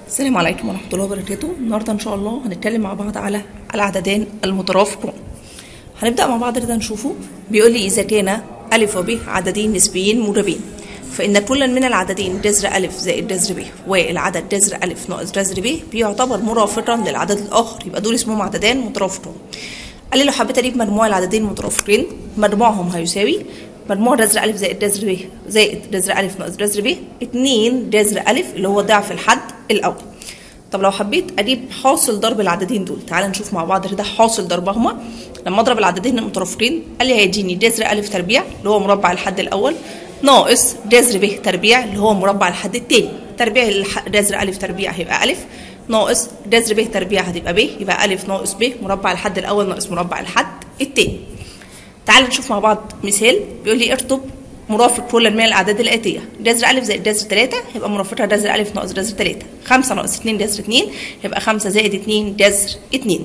السلام عليكم ورحمة الله وبركاته النهاردة إن شاء الله هنتكلم مع بعض على العددان المترافقون هنبدأ مع بعض كده نشوفه بيقول لي إذا كان ألف وب عددين نسبيين موجبين فإن كلا من العددين جذر ألف زائد جذر ب والعدد جذر ألف ناقص جذر ب بيعتبر مرافقا للعدد الآخر يبقى دول اسمهم عددان مترافقون قال لي لو حبيت أجيب مجموع العددين المترافقين مجموعهم هيساوي مجموع جذر ألف زائد جذر ب زائد جذر ألف ناقص جذر ب اتنين جذر ألف اللي هو ضعف الحد الأول طب لو حبيت اجيب حاصل ضرب العددين دول تعال نشوف مع بعض كده حاصل ضربهما لما اضرب العددين المترافقين قال لي هيديني جذر الف تربيع اللي هو مربع الحد الاول ناقص جذر ب تربيع اللي هو مربع الحد الثاني تربيع الح- جذر الف تربيع هيبقى الف ناقص جذر ب تربيع هتبقى ب يبقى الف ناقص ب مربع الحد الاول ناقص مربع الحد الثاني تعال نشوف مع بعض مثال بيقول لي ارتب مرافق كل من الاعداد الاتيه جذر الف زائد جذر 3 يبقى مرافقها جذر الف ناقص جذر 3 5 ناقص 2 جذر 2 يبقى 5 زائد 2 جذر 2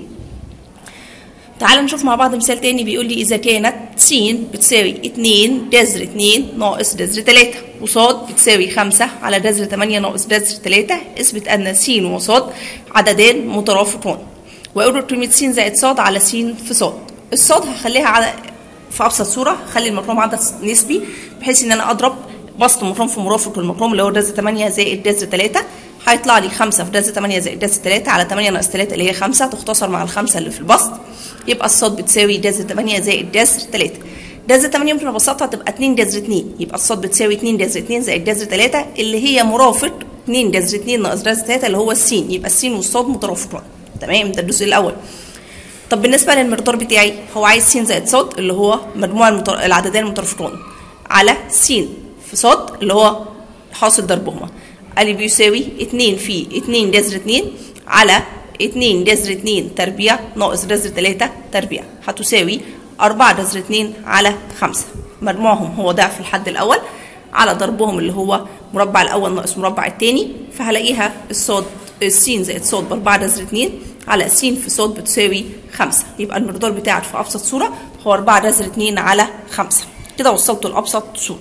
تعال نشوف مع بعض مثال تاني بيقول لي اذا كانت س بتساوي 2 جذر 2 ناقص جذر 3 وصاد بتساوي 5 على جذر 8 ناقص جذر 3 اثبت ان س وصاد عددان مترافقان واقول قيمه س زائد صاد على س في صاد الصاد هخليها على في ابسط صوره خلي المقام عدد نسبي بحيث ان انا اضرب بسط مقام في مرافق المقام اللي هو جذر 8 زائد جذر 3 هيطلع لي 5 في جذر 8 زائد جذر 3 على 8 ناقص 3 اللي هي 5 تختصر مع الخمسه اللي في البسط يبقى الصاد بتساوي جذر 8 زائد جذر 3 جذر 8 ممكن ابسطها تبقى 2 جذر 2 يبقى الصاد بتساوي 2 جذر 2 زائد جذر 3 اللي هي مرافق 2 جذر 2 ناقص جذر 3 اللي هو السين يبقى السين والصاد مترافقان تمام ده الجزء الاول طب بالنسبه للمقدار بتاعي هو عايز س زائد ص اللي هو مجموع المتر... العددين المترافقون على س في ص اللي هو حاصل ضربهما قال لي بيساوي 2 في 2 جذر 2 على 2 جذر 2 تربيع ناقص جذر 3 تربيع هتساوي 4 جذر 2 على 5 مجموعهم هو ضعف الحد الاول على ضربهم اللي هو مربع الاول ناقص مربع الثاني فهلاقيها الصاد السين زائد صاد ب 4 جذر 2 على س في ص بتساوي 5 يبقى المقدار بتاعك في ابسط صوره هو 4 جذر 2 على 5 كده وصلته لابسط صوره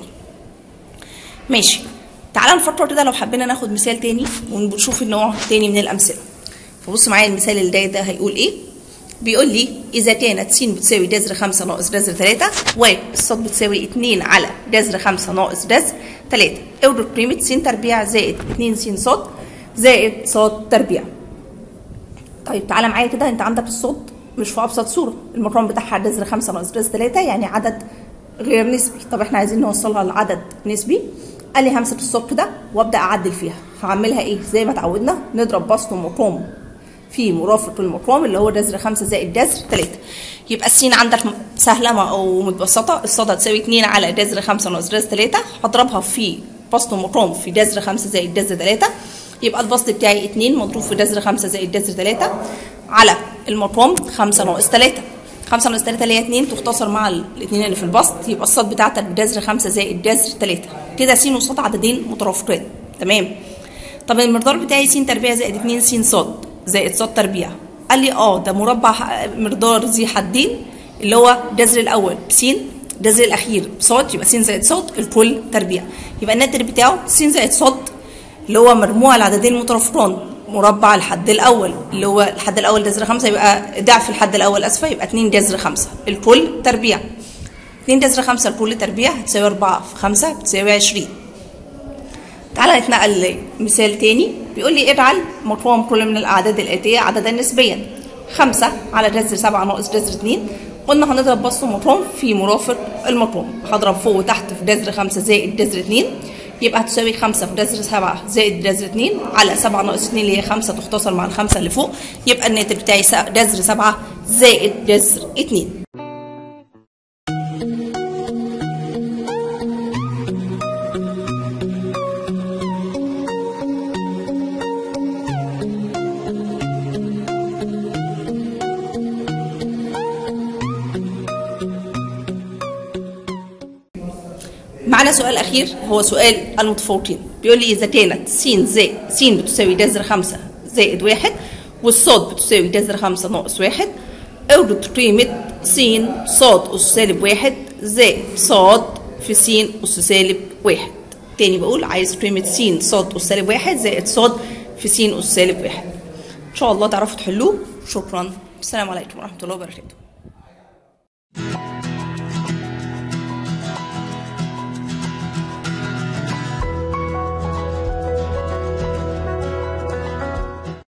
ماشي تعالى نفكر كده لو حبينا ناخد مثال تاني ونشوف النوع تاني من الامثله فبص معايا المثال اللي جاي ده هيقول ايه بيقول لي اذا كانت س بتساوي جذر 5 ناقص جذر 3 والصاد بتساوي 2 على جذر 5 ناقص جذر 3 اوجد قيمه س تربيع زائد 2 س ص زائد ص تربيع طيب تعالى معايا كده انت عندك الصوت مش في ابسط صوره المقام بتاعها جذر 5 ناقص جذر 3 يعني عدد غير نسبي طب احنا عايزين نوصلها لعدد نسبي قال لي همسك الصوت كده وابدا اعدل فيها هعملها ايه زي ما اتعودنا نضرب بسط ومقام في مرافق المقام اللي هو جذر 5 زائد جذر 3 يبقى السين عندك سهله او متبسطه الصاد هتساوي 2 على جذر 5 ناقص جذر 3 هضربها في بسط ومقام في جذر 5 زائد جذر 3 يبقى البسط بتاعي 2 مضروب في جذر 5 زائد جذر 3 على المقام 5 ناقص 3 5 ناقص 3 اللي هي 2 تختصر مع الاثنين اللي في البسط يبقى الصاد بتاعتك جذر 5 زائد جذر 3 كده س وصاد عددين مترافقين تمام طب المقدار بتاعي س تربيع زائد 2 س صاد زائد صاد تربيع قال لي اه ده مربع مقدار ذي حدين اللي هو جذر الاول س جذر الاخير صاد يبقى س زائد صاد الكل تربيع يبقى الناتج بتاعه س زائد صاد اللي هو مجموع العددين المترافقان مربع الحد الاول اللي هو الحد الاول جذر 5 يبقى ضعف الحد الاول اسفه يبقى 2 جذر 5 الكل تربيع 2 جذر 5 الكل تربيع هتساوي 4 في 5 بتساوي 20 تعالى نتنقل لمثال تاني بيقول لي اجعل مقام كل من الاعداد الاتيه عددا نسبيا 5 على جذر 7 ناقص جذر 2 قلنا هنضرب بسط مقام في مرافق المقام هضرب فوق وتحت في جذر 5 زائد جذر 2 يبقى هتساوي 5 في جذر 7 زائد جذر 2 على 7 ناقص 2 اللي هي 5 تختصر مع الخمسه اللي فوق يبقى الناتج بتاعي جذر 7 زائد جذر 2 معنا سؤال اخير هو سؤال المتفوقين بيقول لي اذا كانت س زائد س بتساوي جذر 5 زائد 1 والصاد بتساوي جذر 5 ناقص 1 اوجد قيمة س صاد أس سالب 1 زائد صاد في س أس سالب 1 تاني بقول عايز قيمة س صاد أس سالب 1 زائد صاد في س أس سالب واحد إن شاء الله تعرفوا تحلوه شكرا السلام عليكم ورحمة الله وبركاته